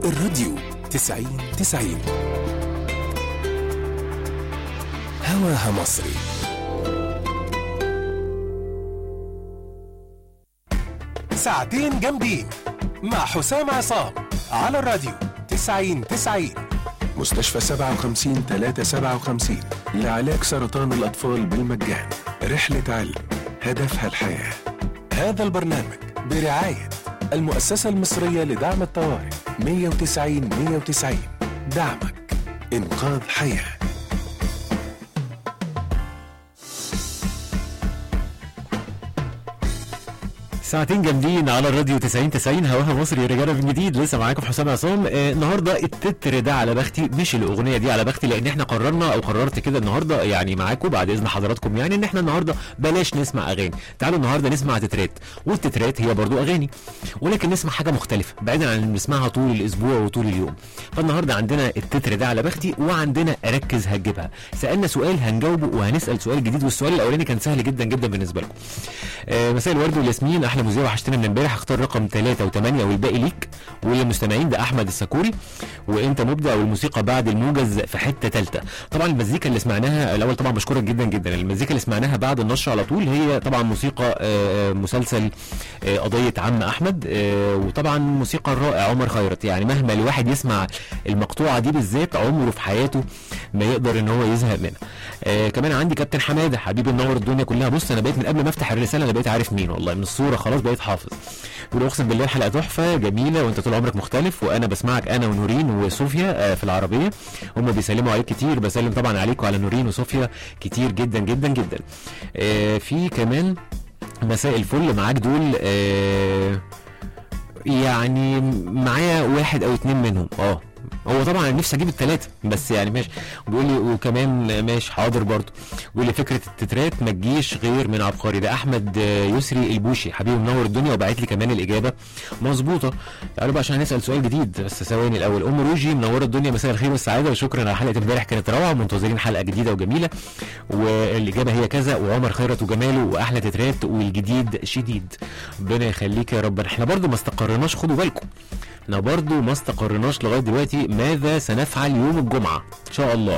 الراديو تسعين تسعين هواها مصري ساعتين جامدين مع حسام عصام على الراديو تسعين تسعين مستشفى سبعة وخمسين تلاتة سبعة وخمسين لعلاج سرطان الأطفال بالمجان رحلة علم هدفها الحياة هذا البرنامج برعاية المؤسسة المصرية لدعم الطوارئ 190 190 دعمك إنقاذ حياه ساعتين جامدين على الراديو 90 90 هواها مصري رجاله من جديد لسه معاكم حسام عصام آه النهارده التتر ده على بختي مش الاغنيه دي على بختي لان احنا قررنا او قررت كده النهارده يعني معاكم بعد اذن حضراتكم يعني ان احنا النهارده بلاش نسمع اغاني تعالوا النهارده نسمع تترات والتترات هي برضو اغاني ولكن نسمع حاجه مختلفه بعيدا عن اللي بنسمعها طول الاسبوع وطول اليوم فالنهارده عندنا التتر ده على بختي وعندنا ركز هتجيبها سالنا سؤال هنجاوبه وهنسال سؤال جديد والسؤال الاولاني كان سهل جدا جدا بالنسبه لكم آه مساء الورد والياسمين احلى مذيع وحشتنا من امبارح اختار رقم 3 و8 والباقي ليك وللمستمعين ده احمد السكوري وانت مبدع والموسيقى بعد الموجز في حته ثالثه طبعا المزيكا اللي سمعناها الاول طبعا بشكرك جدا جدا المزيكا اللي سمعناها بعد النشر على طول هي طبعا موسيقى آه، مسلسل آه، قضيه عم احمد آه، وطبعا موسيقى الرائع عمر خيرت يعني مهما الواحد يسمع المقطوعه دي بالذات عمره في حياته ما يقدر ان هو يزهق منها آه كمان عندي كابتن حماده حبيبي منور الدنيا كلها بص انا بقيت من قبل ما افتح الرساله انا بقيت عارف مين والله من الصوره خلاص بقيت حافظ يقول اقسم بالله الحلقه تحفه جميله وانت طول عمرك مختلف وانا بسمعك انا ونورين وصوفيا آه في العربيه هم بيسلموا عليك كتير بسلم طبعا عليك وعلى نورين وصوفيا كتير جدا جدا جدا آه في كمان مساء الفل معاك دول آه يعني معايا واحد او اتنين منهم اه هو طبعا انا نفسي اجيب الثلاثه بس يعني ماشي بيقول لي وكمان ماشي حاضر برضه بيقول لي فكره التترات ما تجيش غير من عبقري ده احمد آه، يسري البوشي حبيبي منور الدنيا وبعت لي كمان الاجابه مظبوطه تعالوا بقى عشان هنسال سؤال جديد بس ثواني الاول ام روجي منوره الدنيا مساء الخير والسعاده وشكرا على حلقه امبارح كانت روعه ومنتظرين حلقه جديده وجميله والاجابه هي كذا وعمر خيرت وجماله واحلى تترات والجديد شديد ربنا يخليك يا رب احنا برضو ما استقرناش خدوا بالكم احنا برضو ما استقرناش لغايه دلوقتي ماذا سنفعل يوم الجمعه ان شاء الله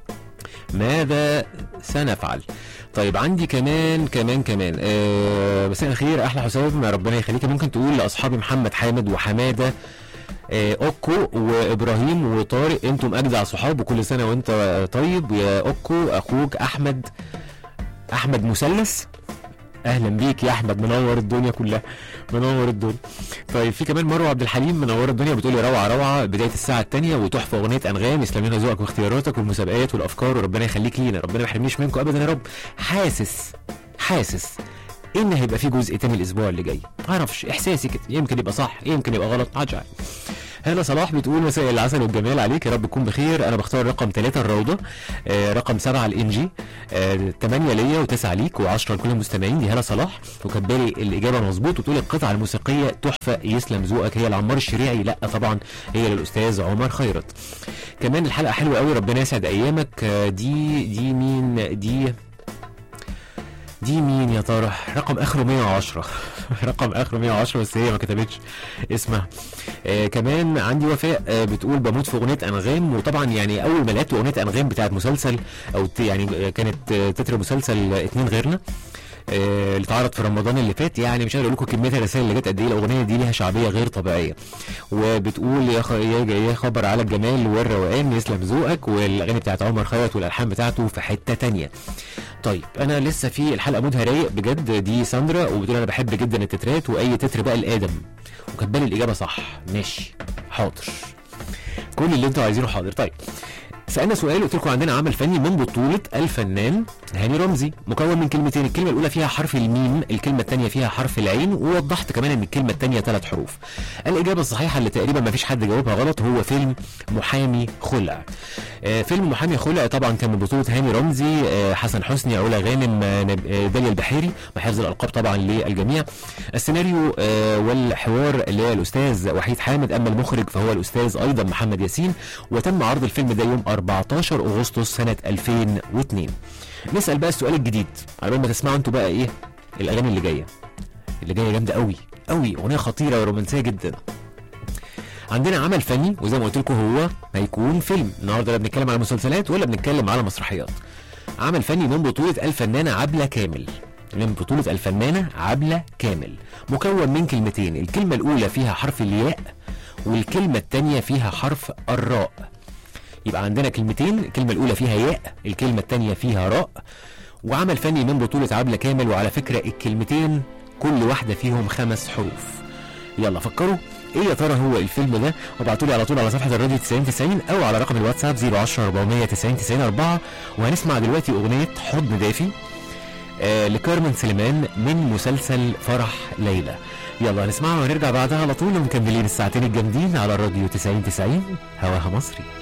ماذا سنفعل طيب عندي كمان كمان كمان آه مساء الخير احلى حسام ربنا يخليك ممكن تقول لاصحابي محمد حامد وحماده آه، اوكو وابراهيم وطارق انتم اجدع صحاب وكل سنه وانت طيب يا اوكو اخوك احمد احمد مثلث اهلا بيك يا احمد منور الدنيا كلها منور الدنيا طيب في كمان مروه عبد الحليم منوره الدنيا بتقولي روعه روعه بدايه الساعه الثانيه وتحفه اغنيه انغام يسلم لنا ذوقك واختياراتك والمسابقات والافكار وربنا يخليك لينا ربنا ما يحرمنيش منكم ابدا يا رب حاسس حاسس ان هيبقى في جزء تاني الاسبوع اللي جاي معرفش احساسي كده يمكن يبقى صح يمكن يبقى غلط محدش عارف هلا صلاح بتقول مساء العسل والجمال عليك يا رب تكون بخير انا بختار رقم ثلاثة الروضة آه رقم سبعة الانجي آه ثمانية ليا وتسعة ليك وعشرة لكل المستمعين دي هلا صلاح وكبالي الاجابة مظبوط وتقول القطعة الموسيقية تحفة يسلم ذوقك هي العمار الشريعي لا طبعا هي للاستاذ عمر خيرت كمان الحلقة حلوة قوي ربنا يسعد ايامك آه دي دي مين دي دي مين يا ترى رقم اخره 110 رقم اخره 110 بس هي ما كتبتش اسمها آه كمان عندي وفاء آه بتقول بموت في اغنيه انغام وطبعا يعني اول ما لقيت اغنيه انغام بتاعت مسلسل او ت- يعني آه، كانت آه، تتر مسلسل آه، اتنين غيرنا آه، اللي اتعرض في رمضان اللي فات يعني مش قادر اقول لكم كميه الرسائل اللي جت قد ايه الاغنيه دي ليها شعبيه غير طبيعيه وبتقول يا خ... يا يا خبر على الجمال والروقان يسلم ذوقك والاغاني بتاعت عمر خيرت والالحان بتاعته في حته تانية طيب انا لسه في الحلقه مودها رايق بجد دي ساندرا وبتقول انا بحب جدا التترات واي تتر بقى الادم وكاتبه لي الاجابه صح ماشي حاضر كل اللي انتوا عايزينه حاضر طيب سألنا سؤال قلت لكم عندنا عمل فني من بطولة الفنان هاني رمزي مكون من كلمتين الكلمة الأولى فيها حرف الميم الكلمة الثانية فيها حرف العين ووضحت كمان إن الكلمة الثانية ثلاث حروف الإجابة الصحيحة اللي تقريبا ما فيش حد جاوبها غلط هو فيلم محامي خلع آه فيلم محامي خلع طبعا كان من بطولة هاني رمزي آه حسن حسني علا غانم آه نب- آه، داليا البحيري وحفظ الألقاب طبعا للجميع السيناريو آه والحوار للأستاذ وحيد حامد أما المخرج فهو الأستاذ أيضا محمد ياسين وتم عرض الفيلم ده يوم 14 أغسطس سنة 2002 نسأل بقى السؤال الجديد على بال ما تسمعوا انتوا بقى ايه الأغاني اللي جاية اللي جاية جامدة قوي قوي أغنية خطيرة ورومانسية جدا عندنا عمل فني وزي ما قلت لكم هو هيكون فيلم النهارده لا بنتكلم على مسلسلات ولا بنتكلم على مسرحيات عمل فني من بطولة الفنانة عبلة كامل من بطولة الفنانة عبلة كامل مكون من كلمتين الكلمة الأولى فيها حرف الياء والكلمة الثانية فيها حرف الراء يبقى عندنا كلمتين الكلمة الأولى فيها ياء الكلمة الثانية فيها راء وعمل فني من بطولة عبلة كامل وعلى فكرة الكلمتين كل واحدة فيهم خمس حروف يلا فكروا ايه يا ترى هو الفيلم ده وابعتوا لي على طول على صفحه الراديو 9090 او على رقم الواتساب 010 490 90 4 وهنسمع دلوقتي اغنيه حضن دافي آه لكارمن سليمان من مسلسل فرح ليلى يلا نسمعها ونرجع بعدها على طول ومكملين الساعتين الجامدين على الراديو 9090 هواها مصري